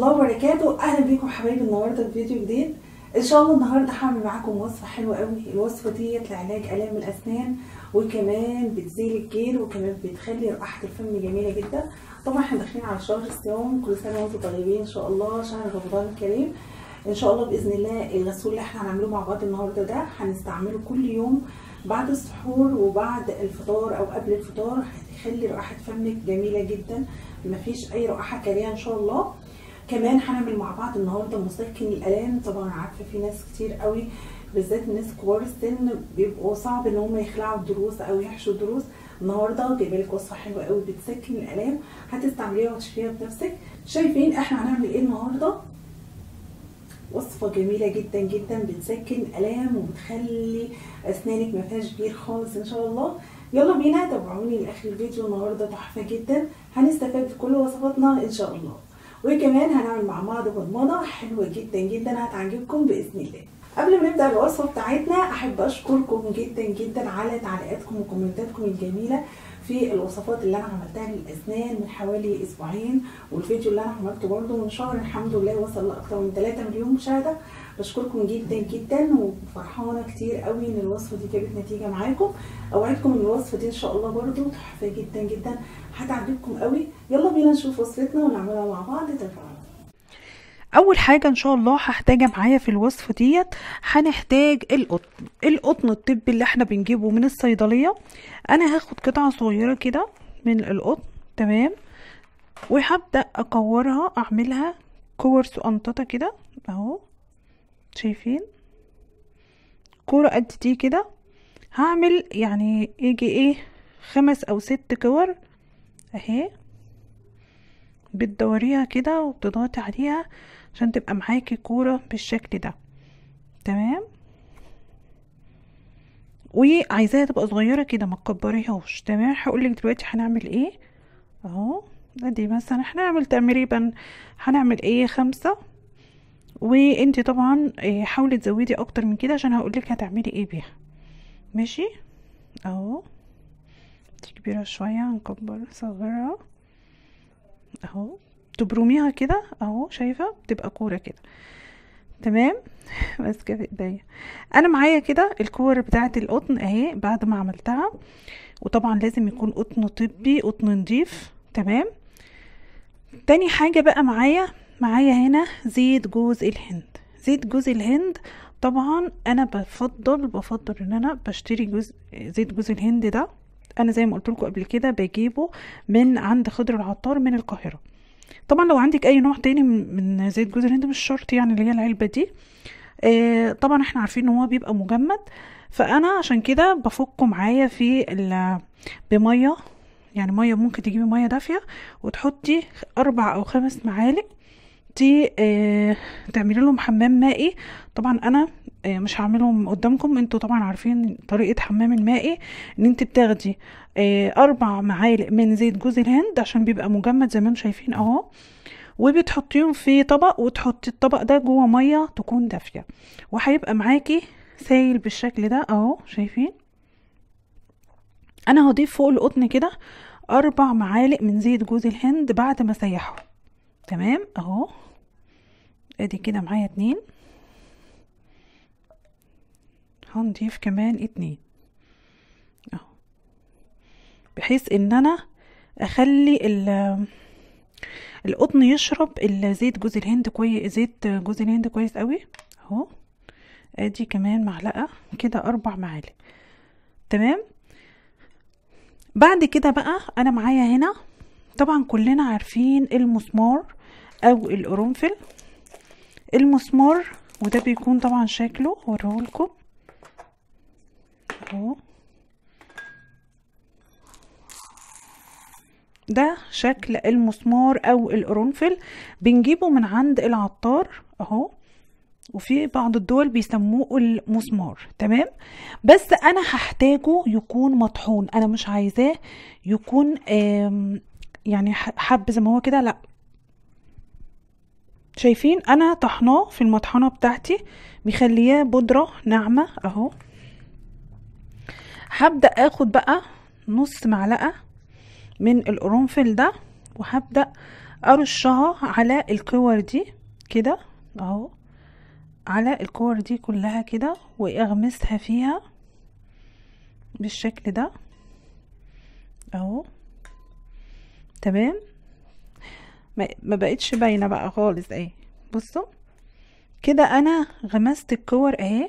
الله وبركاته اهلا بيكم حبايبي النهارده في فيديو جديد ان شاء الله النهارده هعمل معاكم وصفه حلوه قوي الوصفه ديت لعلاج الام الاسنان وكمان بتزيل الجير وكمان بتخلي رائحه الفم جميله جدا طبعا احنا داخلين على شهر الصيام كل سنه وانتم طيبين ان شاء الله شهر رمضان الكريم ان شاء الله باذن الله الغسول اللي احنا هنعمله مع بعض النهارده ده هنستعمله كل يوم بعد السحور وبعد الفطار او قبل الفطار هيخلي رائحه فمك جميله جدا مفيش اي رائحه كريهه ان شاء الله كمان هنعمل مع بعض النهارده مسكن الالام طبعا عارفه في ناس كتير قوي بالذات الناس كبار السن بيبقوا صعب ان هم يخلعوا الضروس او يحشوا الضروس النهارده جايبه لك وصفه حلوه قوي بتسكن الالام هتستعمليها وتشوفيها بنفسك شايفين احنا هنعمل ايه النهارده وصفه جميله جدا جدا بتسكن الالام وبتخلي اسنانك ما فيهاش جير خالص ان شاء الله يلا بينا تابعوني لاخر الفيديو النهارده تحفه جدا هنستفاد في كل وصفاتنا ان شاء الله وكمان هنعمل مع بعض مضمضه حلوه جدا جدا هتعجبكم باذن الله قبل ما نبدا الوصفه بتاعتنا احب اشكركم جدا جدا على تعليقاتكم وكومنتاتكم الجميله في الوصفات اللي انا عملتها للاسنان من حوالي اسبوعين والفيديو اللي انا عملته برده من شهر الحمد لله وصل لاكثر من 3 مليون مشاهده بشكركم جدا جدا وفرحانه كتير قوي ان الوصفه دي جابت نتيجه معاكم اوعدكم ان الوصفه دي ان شاء الله برده تحفه جدا جدا هتعجبكم قوي يلا بينا نشوف وصفتنا ونعملها مع بعض تفاعل اول حاجه ان شاء الله هحتاجها معايا في الوصفه ديت هنحتاج القطن القطن الطبي اللي احنا بنجيبه من الصيدليه انا هاخد قطعه صغيره كده من القطن تمام وهبدا اكورها اعملها كور سقنططه كده اهو شايفين كوره قد دي كده هعمل يعني يجي ايه خمس او ست كور اهي بتدوريها كده وبتضغطي عليها عشان تبقى معاكي كورة بالشكل ده تمام وعايزاها تبقى صغيرة كده ما تكبريهاش تمام هقولك دلوقتي هنعمل ايه اهو ادي مثلا هنعمل تقريبا هنعمل ايه خمسة وانتي طبعا حاولي تزودي اكتر من كده عشان هقولك هتعملي ايه بيها ماشي اهو دي كبيرة شوية هنكبر صغيرة اهو تبرميها كده اهو شايفه بتبقى كوره كده تمام ماسكه في ايديا انا معايا كده الكور بتاعه القطن اهي بعد ما عملتها وطبعا لازم يكون قطن طبي قطن نضيف تمام تاني حاجه بقى معايا معايا هنا زيت جوز الهند زيت جوز الهند طبعا انا بفضل بفضل ان انا بشتري جوز زيت جوز الهند ده انا زي ما قلت لكم قبل كده بجيبه من عند خضر العطار من القاهره طبعا لو عندك اي نوع تاني من زيت جوز الهند مش شرط يعني اللي هي العلبه دي آه طبعا احنا عارفين ان هو بيبقى مجمد فانا عشان كده بفكه معايا في بميه يعني ميه ممكن تجيبي ميه دافيه وتحطي اربع او خمس معالق دي آه تعملي لهم حمام مائي طبعا انا آه مش هعملهم قدامكم انتوا طبعا عارفين طريقه حمام المائي ان انت بتاخدي آه اربع معالق من زيت جوز الهند عشان بيبقى مجمد زي ما انتم شايفين اهو وبتحطيهم في طبق وتحطي الطبق ده جوه ميه تكون دافيه وهيبقى معاكي سايل بالشكل ده اهو شايفين انا هضيف فوق القطن كده اربع معالق من زيت جوز الهند بعد ما اسيحه تمام اهو ادي كده معايا اتنين هنضيف كمان اتنين اهو بحيث ان انا اخلي القطن يشرب الزيت جوز الهند كويس زيت جوز الهند كويس قوي اهو ادي كمان معلقه كده اربع معالق تمام بعد كده بقى انا معايا هنا طبعا كلنا عارفين المسمار او القرنفل المسمار وده بيكون طبعا شكله هوريهولكم اهو ده شكل المسمار او القرنفل بنجيبه من عند العطار اهو وفي بعض الدول بيسموه المسمار تمام بس انا هحتاجه يكون مطحون انا مش عايزاه يكون يعني حب زي ما هو كده لا شايفين انا طحناه في المطحنه بتاعتي مخلياه بودره ناعمه اهو هبدا اخد بقى نص معلقه من القرنفل ده وهبدا ارشها على الكور دي كده اهو على الكور دي كلها كده واغمسها فيها بالشكل ده اهو تمام ما ما بقتش باينه بقى خالص اهي بصوا كده انا غمست الكور اهي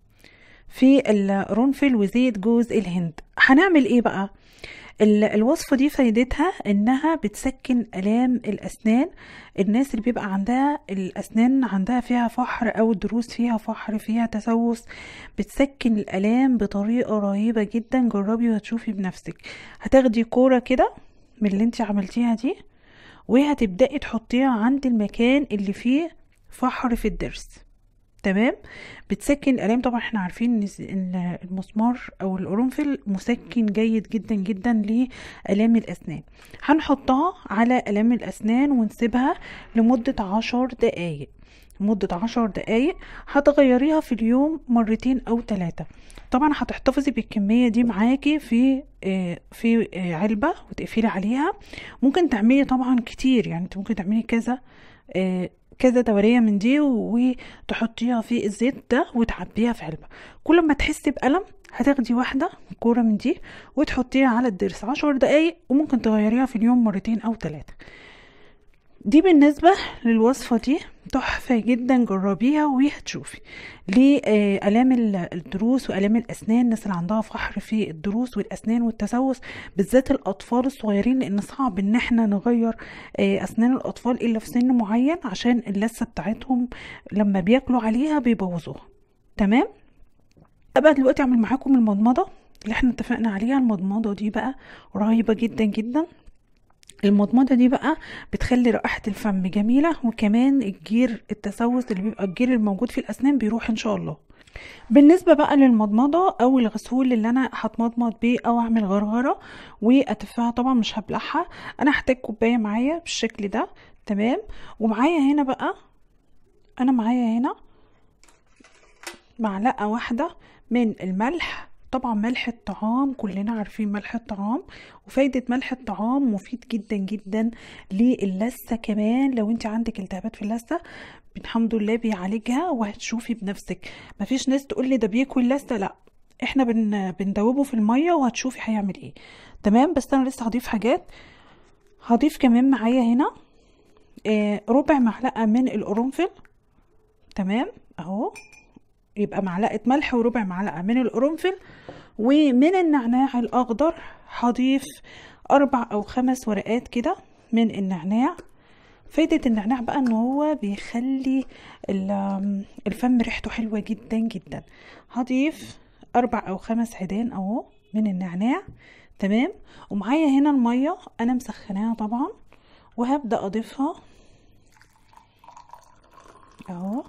في القرنفل وزيت جوز الهند هنعمل ايه بقى ال- الوصفة دي فايدتها انها بتسكن الام الاسنان الناس اللي بيبقى عندها الاسنان عندها فيها فحر او الضروس فيها فحر فيها تسوس بتسكن الالام بطريقة رهيبة جدا جربي وهتشوفي بنفسك هتاخدي كورة كده من اللي انت عملتيها دي وهتبدأي تحطيها عند المكان اللي فيه فحر في الضرس تمام بتسكن الالام طبعا احنا عارفين ان ز- إن المسمار او القرنفل مسكن جيد جدا جدا لالام الاسنان هنحطها على الام الاسنان ونسيبها لمدة عشر دقايق لمدة عشر دقايق هتغيريها في اليوم مرتين او ثلاثة طبعا هتحتفظي بالكمية دي معاكي في آه، في آه، علبة وتقفلي عليها ممكن تعملي طبعا كتير يعني انت ممكن تعملي كذا آه، كذا دورية من دي وتحطيها في الزيت ده وتعبيها في علبة كل ما تحسي بألم هتاخدي واحدة كورة من دي وتحطيها على الضرس عشر دقايق وممكن تغيريها في اليوم مرتين أو ثلاثة دي بالنسبة للوصفة دي تحفة جدا جربيها وهتشوفي لآلام ال- الضروس وآلام الأسنان الناس اللي عندها فحر في الضروس والأسنان والتسوس بالذات الأطفال الصغيرين لأن صعب إن احنا نغير آه، أسنان الأطفال إلا في سن معين عشان اللثة بتاعتهم لما بياكلوا عليها بيبوظوها تمام أبقى دلوقتي أعمل معاكم المضمضة اللي احنا اتفقنا عليها المضمضة دي بقى رهيبة جدا جدا المضمضة دي بقى بتخلي رائحة الفم جميلة وكمان الجير التسوس اللي بيبقى الجير الموجود في الأسنان بيروح إن شاء الله بالنسبة بقى للمضمضة أو الغسول اللي أنا هتمضمض بيه أو أعمل غرغرة وأتفها طبعا مش هبلعها أنا هحتاج كوباية معايا بالشكل ده تمام ومعايا هنا بقى أنا معايا هنا معلقة واحدة من الملح طبعا ملح الطعام كلنا عارفين ملح الطعام وفايدة ملح الطعام مفيد جدا جدا للثة كمان لو انت عندك التهابات في اللثة الحمد لله بيعالجها وهتشوفي بنفسك مفيش ناس تقول لي ده بيكوي اللثة لا احنا بن بندوبه في المية وهتشوفي هيعمل ايه تمام بس انا لسه هضيف حاجات هضيف كمان معايا هنا آه ربع معلقة من القرنفل تمام اهو يبقى معلقة ملح وربع معلقة من القرنفل ومن النعناع الأخضر هضيف أربع أو خمس ورقات كده من النعناع فايدة النعناع بقى ان هو بيخلي ال- الفم ريحته حلوة جدا جدا هضيف أربع أو خمس عيدان أهو من النعناع تمام ومعايا هنا المية أنا مسخناها طبعا وهبدأ أضيفها أهو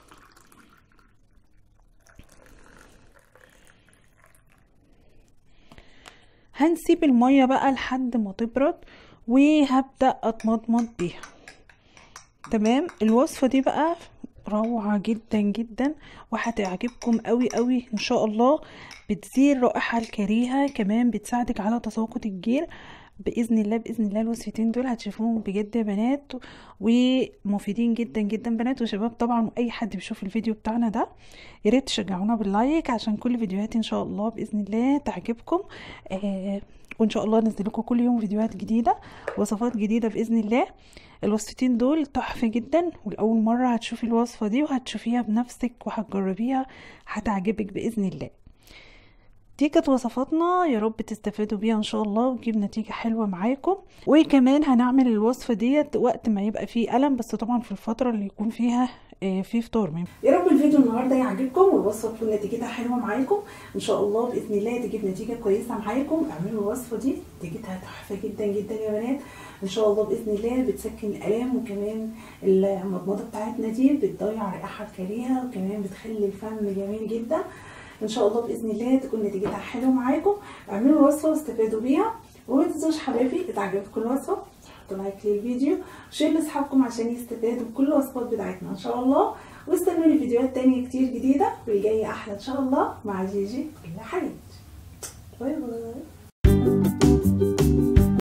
هنسيب المية بقى لحد ما تبرد وهبدأ اتمضمض بيها تمام الوصفة دي بقى روعة جدا جدا وهتعجبكم قوي قوي ان شاء الله بتزيل الرائحة الكريهة كمان بتساعدك على تساقط الجير باذن الله باذن الله الوصفتين دول هتشوفوهم بجد يا بنات ومفيدين جدا جدا بنات وشباب طبعا واي حد بيشوف الفيديو بتاعنا ده يا ريت تشجعونا باللايك عشان كل فيديوهاتي ان شاء الله باذن الله تعجبكم آه وان شاء الله انزل لكم كل يوم فيديوهات جديده وصفات جديده باذن الله الوصفتين دول تحفه جدا ولاول مره هتشوفي الوصفه دي وهتشوفيها بنفسك وهتجربيها هتعجبك باذن الله دي كانت وصفاتنا يا رب تستفادوا بيها ان شاء الله وتجيب نتيجة حلوة معاكم وكمان هنعمل الوصفة ديت وقت ما يبقى فيه ألم بس طبعا في الفترة اللي يكون فيها آه، في فطار يا رب الفيديو النهارده يعجبكم والوصفه تكون نتيجتها حلوه معاكم ان شاء الله باذن الله تجيب نتيجه كويسه معاكم اعملوا الوصفه دي نتيجتها تحفه جدا جدا يا بنات ان شاء الله باذن الله بتسكن الالام وكمان المضمضه بتاعتنا دي بتضيع الرائحه الكريهه وكمان بتخلي الفم جميل جدا ان شاء الله باذن الله تكون نتيجتها حلوه معاكم اعملوا الوصفه واستفادوا بيها وما تنسوش حبايبي اذا عجبتكم الوصفه حطوا لايك للفيديو وشير لاصحابكم عشان يستفادوا بكل الوصفات بتاعتنا ان شاء الله واستنوني فيديوهات تانية كتير جديدة والجاية أحلى إن شاء الله مع جيجي كل حبيبتي باي باي